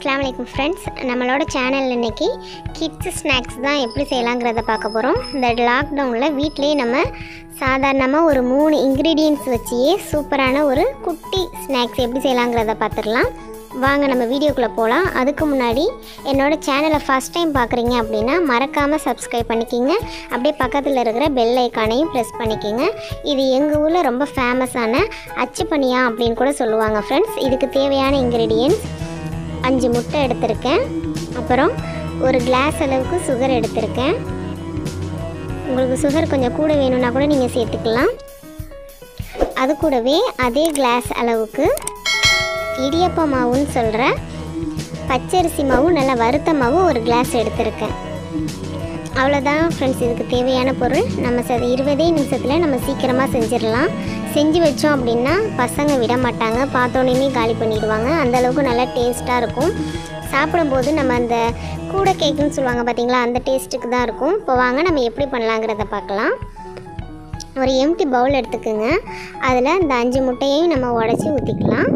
அஸ்ஸலாமு அலைக்கும் ஃப்ரெண்ட்ஸ் நம்மளோட சேனல் இன்னைக்கு கிட்ஸ் ஸ்நாக்ஸ் தான் எப்படி செய்யலாங்கிறத பார்க்க போகிறோம் இந்த லாக்டவுனில் வீட்டிலேயே நம்ம சாதாரணமாக ஒரு மூணு இன்க்ரீடியன்ட்ஸ் வச்சியே சூப்பரான ஒரு குட்டி ஸ்நாக்ஸ் எப்படி செய்யலாங்கிறத பார்த்துடலாம் வாங்க நம்ம வீடியோக்குள்ளே போகலாம் அதுக்கு முன்னாடி என்னோட சேனலை ஃபஸ்ட் டைம் பார்க்குறீங்க அப்படின்னா மறக்காமல் சப்ஸ்கிரைப் பண்ணிக்கிங்க அப்படியே பக்கத்தில் இருக்கிற பெல் ஐக்கானையும் ப்ரெஸ் பண்ணிக்கிங்க இது எங்கள் ஊரில் ரொம்ப ஃபேமஸான அச்சு பனியா அப்படின்னு கூட சொல்லுவாங்க ஃப்ரெண்ட்ஸ் இதுக்கு தேவையான இன்க்ரீடியன்ட்ஸ் அஞ்சு முட்டை எடுத்திருக்கேன் அப்புறம் ஒரு கிளாஸ் அளவுக்கு சுகர் எடுத்திருக்கேன் உங்களுக்கு சுகர் கொஞ்சம் கூட வேணும்னா கூட நீங்கள் சேர்த்துக்கலாம் அது கூடவே அதே கிளாஸ் அளவுக்கு இடியப்ப மாவுன்னு சொல்கிற பச்சரிசி மாவும் நல்லா வறுத்த மாவும் ஒரு கிளாஸ் எடுத்திருக்கேன் அவ்வளோதான் ஃப்ரெண்ட்ஸ் இதுக்கு தேவையான பொருள் நம்ம ச இருபதே நிமிஷத்தில் நம்ம சீக்கிரமாக செஞ்சிடலாம் செஞ்சு வச்சோம் அப்படின்னா பசங்க விட மாட்டாங்க பார்த்தோன்னே காலி பண்ணிடுவாங்க அந்தளவுக்கு நல்லா டேஸ்ட்டாக இருக்கும் சாப்பிடும்போது நம்ம அந்த கூடை கேக்குன்னு சொல்லுவாங்க பார்த்தீங்களா அந்த டேஸ்ட்டுக்கு தான் இருக்கும் இப்போ வாங்க நம்ம எப்படி பண்ணலாங்கிறத பார்க்கலாம் ஒரு எம்டி பவுல் எடுத்துக்கோங்க அதில் இந்த அஞ்சு முட்டையையும் நம்ம உடச்சி ஊற்றிக்கலாம்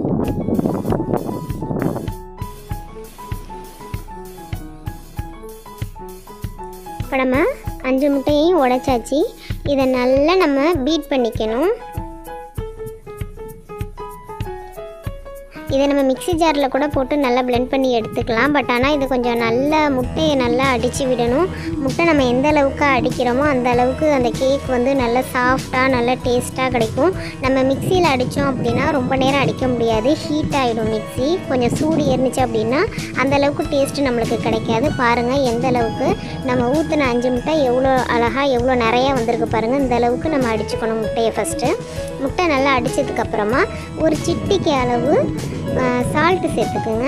இப்போ நம்ம அஞ்சு முட்டையையும் உடைச்சாச்சு இதை நல்லா நம்ம பீட் பண்ணிக்கணும் இதை நம்ம மிக்ஸி ஜாரில் கூட போட்டு நல்லா blend பண்ணி எடுத்துக்கலாம் பட் ஆனால் இது கொஞ்சம் நல்லா முட்டையை நல்லா அடித்து விடணும் முட்டை நம்ம எந்த அளவுக்கு அடிக்கிறோமோ அந்த அளவுக்கு அந்த கேக் வந்து நல்லா சாஃப்டாக நல்லா டேஸ்ட்டாக கிடைக்கும் நம்ம மிக்சியில் அடித்தோம் அப்படின்னா ரொம்ப நேரம் அடிக்க முடியாது ஹீட் ஆகிடும் மிக்ஸி கொஞ்சம் சூடு ஏறினுச்சு அப்படின்னா அந்த அளவுக்கு டேஸ்ட்டு நம்மளுக்கு கிடைக்காது பாருங்கள் எந்த அளவுக்கு நம்ம ஊற்றின அஞ்சு முட்டை எவ்வளோ அழகாக எவ்வளோ நிறையா வந்திருக்கு பாருங்கள் இந்த அளவுக்கு நம்ம அடிச்சுக்கணும் முட்டையை ஃபஸ்ட்டு முட்டை நல்லா அடித்ததுக்கப்புறமா ஒரு சிட்டிக்கு அளவு சால்ட்டு சேர்த்துக்குங்க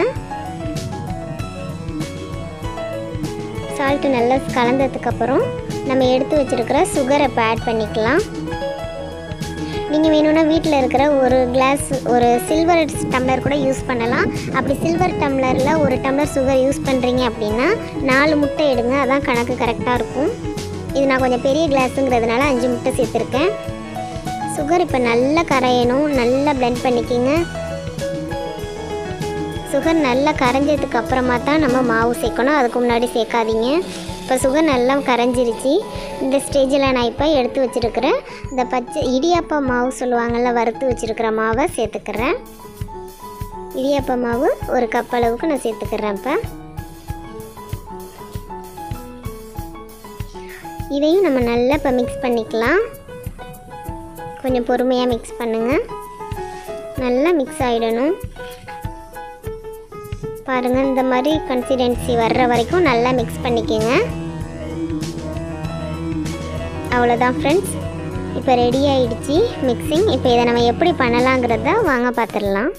சால்ட்டு நல்லா கலந்ததுக்கப்புறம் நம்ம எடுத்து வச்சுருக்கிற சுகரை இப்போ ஆட் பண்ணிக்கலாம் நீங்கள் வேணும்னா வீட்டில் இருக்கிற ஒரு கிளாஸ் ஒரு சில்வர் டம்ளர் கூட யூஸ் பண்ணலாம் அப்படி சில்வர் டம்ளரில் ஒரு டம்ளர் சுகர் யூஸ் பண்ணுறீங்க அப்படின்னா நாலு முட்டை எடுங்க அதான் கணக்கு கரெக்டாக இருக்கும் இது நான் கொஞ்சம் பெரிய கிளாஸுங்கிறதுனால அஞ்சு முட்டை சேர்த்துருக்கேன் சுகர் இப்போ நல்லா கரையணும் நல்லா பிளெண்ட் பண்ணிக்கிங்க சுகர் நல்லா கரைஞ்சதுக்கு அப்புறமா தான் நம்ம மாவு சேர்க்கணும் அதுக்கு முன்னாடி சேர்க்காதீங்க இப்போ சுகர் நல்லா கரைஞ்சிருச்சு இந்த ஸ்டேஜில் நான் இப்போ எடுத்து வச்சுருக்கிறேன் இந்த பச்சை இடியாப்பா மாவு சொல்லுவாங்கள்ல வறுத்து வச்சுருக்கிற மாவை சேர்த்துக்கிறேன் இடியாப்பா மாவு ஒரு கப் அளவுக்கு நான் சேர்த்துக்கிறேன் இப்போ இதையும் நம்ம நல்லா இப்போ மிக்ஸ் பண்ணிக்கலாம் கொஞ்சம் பொறுமையாக மிக்ஸ் பண்ணுங்கள் நல்லா மிக்ஸ் ஆகிடணும் பாருங்கள் இந்த மாதிரி கன்சிடென்சி வர்ற வரைக்கும் நல்லா மிக்ஸ் பண்ணிக்கோங்க அவ்வளோதான் ஃப்ரெண்ட்ஸ் இப்போ ரெடி ஆயிடுச்சு மிக்சிங் இப்போ இதை நம்ம எப்படி பண்ணலாங்கிறத வாங்க பார்த்துடலாம்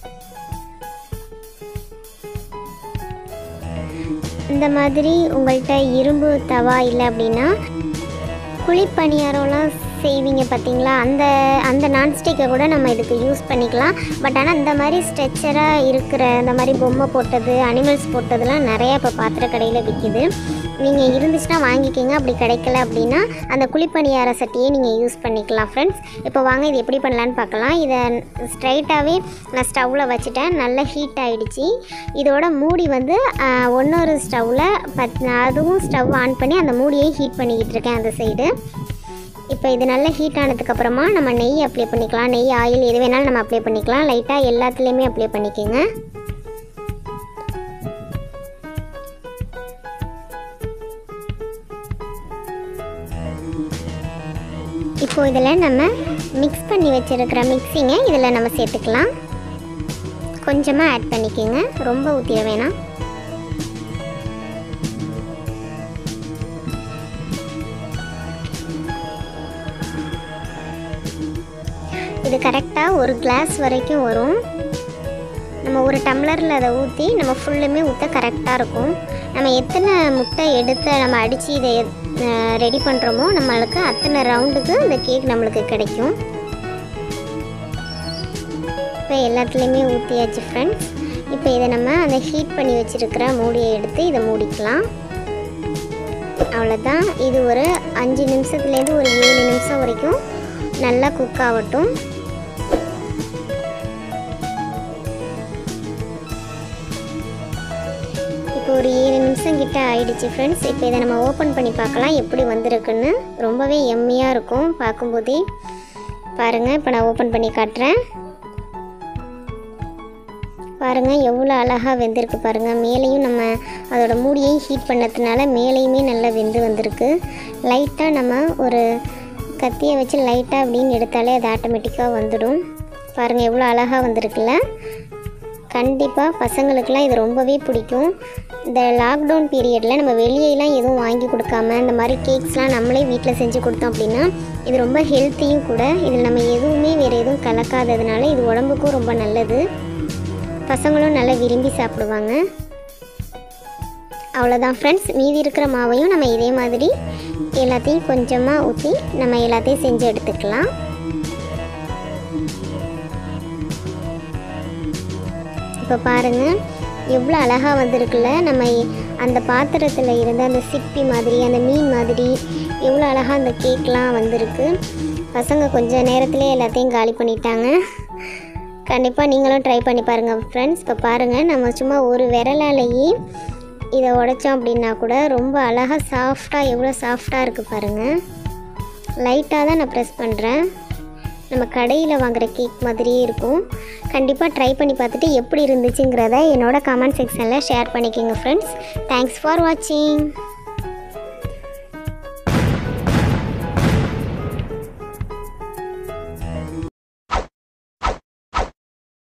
இந்த மாதிரி உங்கள்கிட்ட இரும்பு தவா இல்லை அப்படின்னா குழிப்பணியாரம்லாம் செய்வீங்க பார்த்தீங்களா அந்த அந்த நான்ஸ்டிக்கை கூட நம்ம இதுக்கு யூஸ் பண்ணிக்கலாம் பட் ஆனால் இந்த மாதிரி ஸ்ட்ரெச்சராக இருக்கிற இந்த மாதிரி பொம்மை போட்டது அனிமல்ஸ் போட்டதுலாம் நிறையா இப்போ பாத்திர கடையில் விற்கிது நீங்கள் இருந்துச்சுன்னா வாங்கிக்கிங்க அப்படி கிடைக்கல அப்படின்னா அந்த குழிப்பணியார சட்டியே நீங்கள் யூஸ் பண்ணிக்கலாம் ஃப்ரெண்ட்ஸ் இப்போ வாங்க இது எப்படி பண்ணலான்னு பார்க்கலாம் இதை ஸ்ட்ரைட்டாகவே நான் ஸ்டவ்வில் வச்சுட்டேன் நல்லா ஹீட் ஆகிடுச்சு இதோட மூடி வந்து ஒன்றொரு ஸ்டவ்வில் பத் அதுவும் ஸ்டவ் ஆன் பண்ணி அந்த மூடியை ஹீட் பண்ணிக்கிட்டு இருக்கேன் அந்த சைடு இப்போ இது நல்லா ஹீட் ஆனதுக்கப்புறமா நம்ம நெய் அப்ளை பண்ணிக்கலாம் நெய் ஆயில் எது வேணாலும் நம்ம அப்ளை பண்ணிக்கலாம் லைட்டாக எல்லாத்துலேயுமே அப்ளை பண்ணிக்கோங்க இப்போ இதில் நம்ம மிக்ஸ் பண்ணி வச்சுருக்கிற மிக்ஸிங்கை இதில் நம்ம சேர்த்துக்கலாம் கொஞ்சமாக ஆட் பண்ணிக்கோங்க ரொம்ப ஊற்றிட வேணாம் இது கரெக்டாக ஒரு கிளாஸ் வரைக்கும் வரும் நம்ம ஒரு டம்ளரில் அதை ஊற்றி நம்ம ஃபுல்லுமே ஊற்ற கரெக்டாக இருக்கும் நம்ம எத்தனை முட்டை எடுத்து நம்ம அடித்து இதை ரெடி பண்ணுறோமோ நம்மளுக்கு அத்தனை ரவுண்டுக்கு இந்த கேக் நம்மளுக்கு கிடைக்கும் இப்போ எல்லாத்துலேயுமே ஊற்றியாச்சு ஃப்ரெண்ட்ஸ் இப்போ இதை நம்ம அந்த ஹீட் பண்ணி வச்சுருக்கிற மூடியை எடுத்து இதை மூடிக்கலாம் அவ்வளோதான் இது ஒரு அஞ்சு நிமிஷத்துலேருந்து ஒரு ஏழு நிமிஷம் வரைக்கும் நல்லா குக் ஆகட்டும் இப்போ ஒரு ஏழு நிமிஷம் கிட்ட ஆயிடுச்சு ஃப்ரெண்ட்ஸ் இப்போ இதை நம்ம ஓப்பன் பண்ணி பார்க்கலாம் எப்படி வந்திருக்குன்னு ரொம்பவே எம்மியாக இருக்கும் பார்க்கும்போதே பாருங்கள் இப்போ நான் ஓப்பன் பண்ணி காட்டுறேன் பாருங்கள் எவ்வளோ அழகாக வெந்திருக்கு பாருங்கள் மேலேயும் நம்ம அதோட மூடியையும் ஹீட் பண்ணதுனால மேலேயுமே நல்லா வெந்து வந்திருக்கு லைட்டாக நம்ம ஒரு கத்தியை வச்சு லைட்டாக அப்படின்னு எடுத்தாலே அது ஆட்டோமேட்டிக்காக வந்துடும் பாருங்கள் எவ்வளோ அழகாக வந்திருக்குல்ல கண்டிப்பாக பசங்களுக்கெல்லாம் இது ரொம்பவே பிடிக்கும் இந்த லாக்டவுன் பீரியடில் நம்ம வெளியெல்லாம் எதுவும் வாங்கி கொடுக்காம இந்த மாதிரி கேக்ஸ்லாம் நம்மளே வீட்டில் செஞ்சு கொடுத்தோம் அப்படின்னா இது ரொம்ப ஹெல்த்தியும் கூட இதில் நம்ம எதுவுமே வேறு எதுவும் கலக்காததுனால இது உடம்புக்கும் ரொம்ப நல்லது பசங்களும் நல்லா விரும்பி சாப்பிடுவாங்க அவ்வளோதான் ஃப்ரெண்ட்ஸ் மீதி இருக்கிற மாவையும் நம்ம இதே மாதிரி எல்லாத்தையும் கொஞ்சமாக ஊற்றி நம்ம எல்லாத்தையும் செஞ்சு எடுத்துக்கலாம் இப்போ பாருங்கள் எவ்வளோ அழகாக வந்திருக்குல்ல நம்ம அந்த பாத்திரத்தில் இருந்த அந்த சிப்பி மாதிரி அந்த மீன் மாதிரி எவ்வளோ அழகாக அந்த கேக்லாம் வந்திருக்கு பசங்க கொஞ்ச நேரத்திலே எல்லாத்தையும் காலி பண்ணிட்டாங்க கண்டிப்பாக நீங்களும் ட்ரை பண்ணி பாருங்கள் ஃப்ரெண்ட்ஸ் இப்போ பாருங்கள் நம்ம சும்மா ஒரு விரலாலேயே இதை உடைச்சோம் அப்படின்னா கூட ரொம்ப அழகாக சாஃப்டாக எவ்வளோ சாஃப்டாக இருக்குது பாருங்கள் லைட்டாக தான் நான் ப்ரெஸ் பண்ணுறேன் நம்ம கடையில் வாங்குகிற கேக் மாதிரியே இருக்கும் கண்டிப்பாக ட்ரை பண்ணி பார்த்துட்டு எப்படி இருந்துச்சுங்கிறத என்னோட கமெண்ட் செக்ஷனில் ஷேர் பண்ணிக்கோங்க ஃப்ரெண்ட்ஸ் தேங்க்ஸ் ஃபார் வாட்சிங்